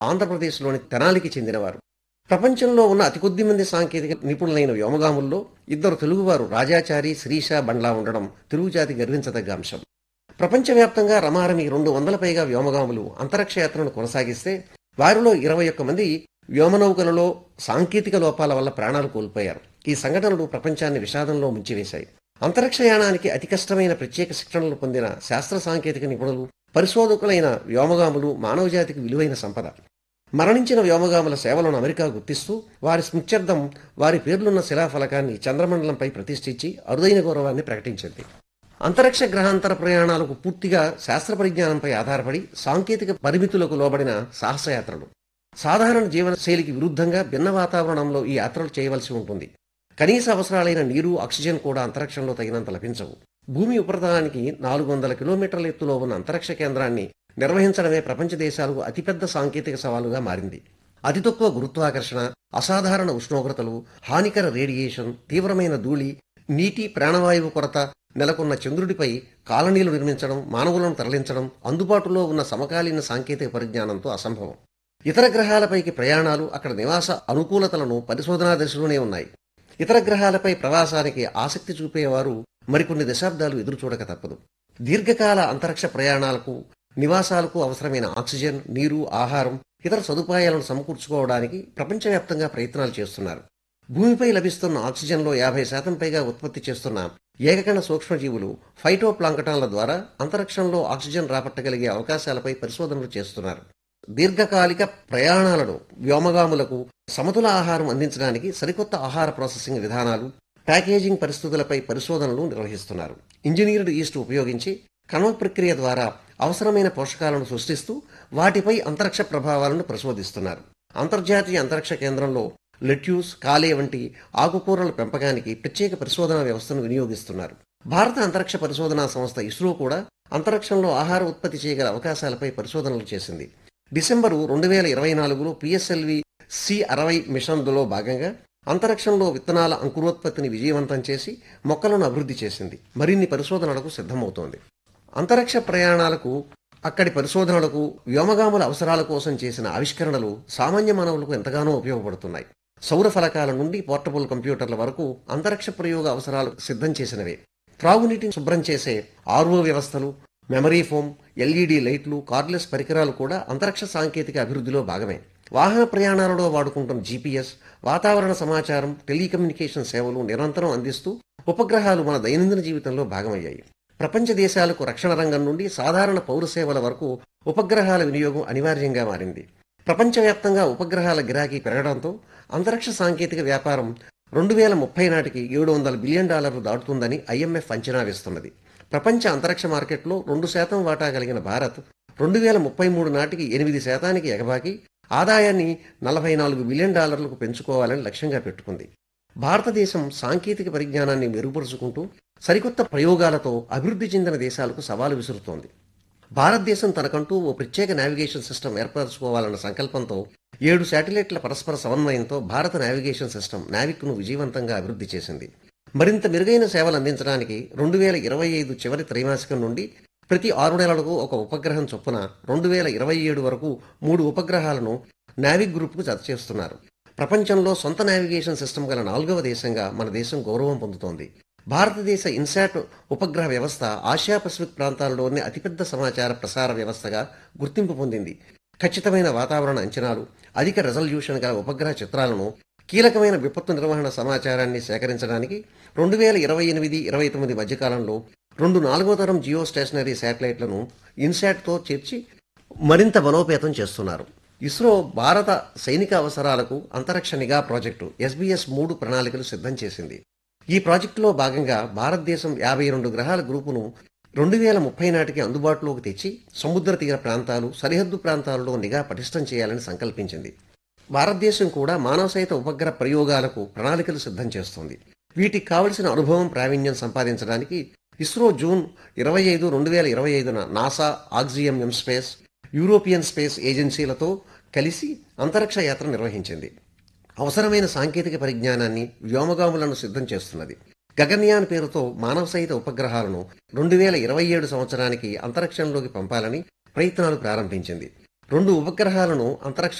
ఆంధ్రప్రదేశ్లోని తెనాలికి చెందినవారు ప్రపంచంలో ఉన్న అతి కొద్ది మంది సాంకేతిక నిపుణులైన వ్యోమగాముల్లో ఇద్దరు తెలుగువారు రాజాచారి శ్రీష బండ్లా ఉండడం తెలుగు జాతి గర్వించదగ్గ అంశం ప్రపంచవ్యాప్తంగా రమారమి రెండు వందల పైగా వ్యోమగాములు అంతరిక్ష యాత్రను కొనసాగిస్తే వారిలో ఇరవై ఒక్క మంది వ్యోమనౌకలలో సాంకేతిక లోపాల వల్ల ప్రాణాలు కోల్పోయారు ఈ సంఘటనలు ప్రపంచాన్ని విషాదంలో ముంచివేశాయి అంతరిక్షయానానికి అతి కష్టమైన ప్రత్యేక శిక్షణలు పొందిన శాస్త్ర సాంకేతిక నిపుణులు పరిశోధకులైన వ్యోమగాములు మానవజాతికి విలువైన సంపద మరణించిన వ్యోమగాముల సేవలను అమెరికా గుర్తిస్తూ వారి స్మృత్యర్థం వారి పేర్లున్న శిలాఫలకాన్ని చంద్రమండలంపై ప్రతిష్ఠించి అరుదైన గౌరవాన్ని ప్రకటించింది అంతరిక్ష గ్రహాంతర ప్రయాణాలకు పూర్తిగా శాస్త్ర పరిజ్ఞానంపై ఆధారపడి సాంకేతిక పరిమితులకు లోబడిన సాహసయాత్రలు సాధారణ జీవనశైలికి విరుద్ధంగా భిన్న వాతావరణంలో ఈ యాత్రలు చేయవలసి ఉంటుంది కనీస అవసరాలైన నీరు ఆక్సిజన్ కూడా అంతరిక్షంలో తగినంత లభించవు భూమి ఉపరితలానికి నాలుగు వందల కిలోమీటర్ల ఎత్తులో ఉన్న అంతరిక్ష కేంద్రాన్ని నిర్వహించడమే ప్రపంచ దేశాలకు అతిపెద్ద సాంకేతిక సవాలుగా మారింది అతి తక్కువ గురుత్వాకర్షణ అసాధారణ ఉష్ణోగ్రతలు హానికర రేడియేషన్ తీవ్రమైన ధూళి నీటి ప్రాణవాయువు కొరత నెలకొన్న చంద్రుడిపై కాలనీలు నిర్మించడం మానవులను తరలించడం అందుబాటులో ఉన్న సమకాలీన సాంకేతిక పరిజ్ఞానంతో అసంభవం ఇతర గ్రహాలపైకి ప్రయాణాలు అక్కడ నివాస అనుకూలతలను పరిశోధనా దశలోనే ఉన్నాయి ఇతర గ్రహాలపై ప్రవాసానికి ఆసక్తి చూపేవారు మరికొన్ని దశాబ్దాలు ఎదురుచూడక తప్పదు దీర్ఘకాల అంతరిక్ష ప్రయాణాలకు నివాసాలకు అవసరమైన ఆక్సిజన్ నీరు ఆహారం ఇతర సదుపాయాలను సమకూర్చుకోవడానికి ప్రపంచవ్యాప్తంగా ప్రయత్నాలు చేస్తున్నారు భూమిపై లభిస్తున్న ఆక్సిజన్లో యాభై శాతం పైగా ఉత్పత్తి చేస్తున్న ఏకకణ సూక్ష్మజీవులు ఫైటోప్లాంకటాన్ల ద్వారా అంతరిక్షంలో ఆక్సిజన్ రాబట్టగలిగే అవకాశాలపై పరిశోధనలు చేస్తున్నారు దీర్ఘకాలిక ప్రయాణాలలో వ్యోమగాములకు సమతుల ఆహారం అందించడానికి సరికొత్త ఆహార ప్రాసెసింగ్ విధానాలు ప్యాకేజింగ్ పరిస్థితులపై పరిశోధనలు నిర్వహిస్తున్నారు ఇంజనీర్డ్ ఈస్ట్ ఉపయోగించి కణవ ప్రక్రియ ద్వారా అవసరమైన పోషకాలను సృష్టిస్తూ వాటిపై అంతరిక్ష ప్రభావాలను పరిశోధిస్తున్నారు అంతర్జాతీయ అంతరిక్ష కేంద్రంలో లెట్యూస్ కాలే వంటి ఆకుకూరల పెంపకానికి ప్రత్యేక పరిశోధనా వ్యవస్థను వినియోగిస్తున్నారు భారత అంతరిక్ష పరిశోధనా సంస్థ ఇస్రో కూడా అంతరిక్షంలో ఆహార ఉత్పత్తి చేయగల అవకాశాలపై పరిశోధనలు చేసింది డిసెంబరు రెండు వేల ఇరవై నాలుగులో పిఎస్ఎల్వి సి అరవై మిషన్లో భాగంగా అంతరిక్షంలో విత్తనాల అంకురోత్పత్తిని విజయవంతం చేసి మొక్కలను అభివృద్ధి చేసింది మరిన్ని పరిశోధనలకు సిద్ధమవుతోంది అంతరిక్ష ప్రయాణాలకు అక్కడి పరిశోధనలకు వ్యోమగాముల అవసరాల కోసం చేసిన ఆవిష్కరణలు సామాన్య మానవులకు ఎంతగానో ఉపయోగపడుతున్నాయి సౌర ఫలకాల నుండి పోర్టబుల్ కంప్యూటర్ల వరకు అంతరిక్ష ప్రయోగ అవసరాలు సిద్ధం చేసినవే త్రాగునీటిని శుభ్రం చేసే ఆర్ఓ వ్యవస్థలు మెమరీ ఫోమ్ ఎల్ఈడి లైట్లు కార్డ్లెస్ పరికరాలు కూడా అంతరిక్ష సాంకేతిక అభివృద్ధిలో భాగమే వాహన ప్రయాణాలలో వాడుకుంటున్న జీపీఎస్ వాతావరణ సమాచారం టెలికమ్యూనికేషన్ సేవలు నిరంతరం అందిస్తూ ఉపగ్రహాలు మన దైనందిన జీవితంలో భాగమయ్యాయి ప్రపంచ దేశాలకు రక్షణ రంగం నుండి సాధారణ పౌర సేవల వరకు ఉపగ్రహాల వినియోగం అనివార్యంగా మారింది ప్రపంచవ్యాప్తంగా ఉపగ్రహాల గిరాకీ పెరగడంతో అంతరిక్ష సాంకేతిక వ్యాపారం రెండు వేల ముప్పై నాటికి ఏడు వందల బిలియన్ డాలర్లు దాటుతుందని ఐఎంఎఫ్ అంచనా వేస్తున్నది ప్రపంచ అంతరిక్ష మార్కెట్లో రెండు శాతం వాటా కలిగిన భారత్ రెండు వేల ముప్పై మూడు నాటికి ఎనిమిది శాతానికి ఎగబాకి ఆదాయాన్ని నలభై నాలుగు బిలియన్ డాలర్లకు పెంచుకోవాలని లక్ష్యంగా పెట్టుకుంది భారతదేశం సాంకేతిక పరిజ్ఞానాన్ని మెరుగుపరుచుకుంటూ సరికొత్త ప్రయోగాలతో అభివృద్ధి చెందిన దేశాలకు సవాలు విసురుతోంది భారతదేశం తనకంటూ ఓ ప్రత్యేక నావిగేషన్ సిస్టమ్ ఏర్పరచుకోవాలన్న సంకల్పంతో ఏడు శాటిలైట్ల పరస్పర సమన్వయంతో భారత నావిగేషన్ సిస్టమ్ నావిక్ను విజయవంతంగా అభివృద్ధి చేసింది మరింత మెరుగైన సేవలు అందించడానికి రెండు వేల ఇరవై ఐదు చివరి త్రైమాసికం నుండి ప్రతి ఆరు నెలలకు ఒక ఉపగ్రహం చొప్పున రెండు వేల ఇరవై ఏడు వరకు మూడు ఉపగ్రహాలను నావిక్ గ్రూప్కు జత చేస్తున్నారు ప్రపంచంలో సొంత నావిగేషన్ సిస్టమ్ గల నాలుగవ దేశంగా మన దేశం గౌరవం పొందుతోంది భారతదేశ ఇన్సాట్ ఉపగ్రహ వ్యవస్థ ఆసియా పసిఫిక్ ప్రాంతాల్లోని అతిపెద్ద సమాచార ప్రసార వ్యవస్థగా గుర్తింపు పొందింది ఖచ్చితమైన వాతావరణ అంచనాలు అధిక రెజల్యూషన్ గల ఉపగ్రహ చిత్రాలను కీలకమైన విపత్తు నిర్వహణ సమాచారాన్ని సేకరించడానికి రెండు వేల ఇరవై ఎనిమిది ఇరవై తొమ్మిది మధ్యకాలంలో రెండు నాలుగో తరం జియో స్టేషనరీ శాటిలైట్లను ఇన్సాట్తో చేర్చి మరింత బలోపేతం చేస్తున్నారు ఇస్రో భారత సైనిక అవసరాలకు అంతరిక్ష నిఘా ప్రాజెక్టు ఎస్బీఎస్ మూడు ప్రణాళికలు సిద్ధం చేసింది ఈ ప్రాజెక్టులో భాగంగా భారతదేశం యాభై రెండు గ్రహాల గ్రూపును రెండు వేల ముప్పై నాటికి అందుబాటులోకి తెచ్చి సముద్ర తీర ప్రాంతాలు సరిహద్దు ప్రాంతాలలో నిఘా పటిష్టం చేయాలని సంకల్పించింది భారతదేశం కూడా మానవ సహిత ఉపగ్రహ ప్రయోగాలకు ప్రణాళికలు సిద్ధం చేస్తోంది వీటికి కావలసిన అనుభవం ప్రావీణ్యం సంపాదించడానికి ఇస్రో జూన్ ఇరవై ఐదు రెండు వేల ఇరవై ఐదున నాసా ఆక్సియం ఎం స్పేస్ యూరోపియన్ స్పేస్ ఏజెన్సీలతో కలిసి అంతరిక్ష యాత్ర నిర్వహించింది అవసరమైన సాంకేతిక పరిజ్ఞానాన్ని వ్యోమగాములను సిద్ధం చేస్తున్నది గగన్యాన్ పేరుతో మానవ సహిత ఉపగ్రహాలను రెండు వేల ఇరవై ఏడు సంవత్సరానికి అంతరిక్షంలోకి పంపాలని ప్రయత్నాలు ప్రారంభించింది రెండు ఉపగ్రహాలను అంతరిక్ష